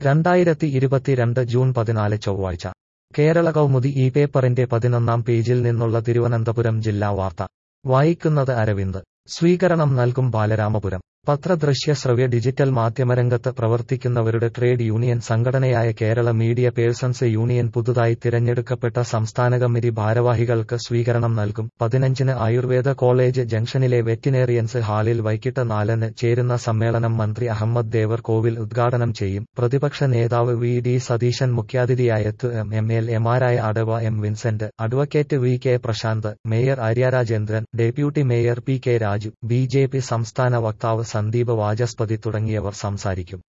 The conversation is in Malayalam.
രണ്ടായിരത്തി ഇരുപത്തിരണ്ട് ജൂൺ പതിനാല് ചൊവ്വാഴ്ച കേരള കൗമുദി ഈ പേപ്പറിന്റെ പതിനൊന്നാം പേജിൽ നിന്നുള്ള തിരുവനന്തപുരം ജില്ലാ വാർത്ത വായിക്കുന്നത് അരവിന്ദ് സ്വീകരണം നൽകും ബാലരാമപുരം പത്രദൃശ്യ ശ്രവ്യ ഡിജിറ്റൽ മാധ്യമരംഗത്ത് പ്രവർത്തിക്കുന്നവരുടെ ട്രേഡ് യൂണിയൻ സംഘടനയായ കേരള മീഡിയ പേഴ്സൺസ് യൂണിയൻ പുതുതായി തിരഞ്ഞെടുക്കപ്പെട്ട സംസ്ഥാന കമ്മിറ്റി ഭാരവാഹികൾക്ക് സ്വീകരണം നൽകും പതിനഞ്ചിന് ആയുർവേദ കോളേജ് ജംഗ്ഷനിലെ വെറ്റിനേറിയൻസ് ഹാളിൽ വൈകിട്ട് നാലിന് ചേരുന്ന സമ്മേളനം മന്ത്രി അഹമ്മദ് ദേവർ കോവിൽ ഉദ്ഘാടനം ചെയ്യും പ്രതിപക്ഷ നേതാവ് വി ഡി സതീശൻ മുഖ്യാതിഥിയായെത്തും എം എൽ എമാരായ അടവ M Vincent advocate V K Prashanth mayor Arya Rajendran deputy mayor P K Raju B J P സംസ്ഥാന വക്താവ് സന്ദീപ് വാചസ്പതി തുടങ്ങിയവർ സംസാരിക്കും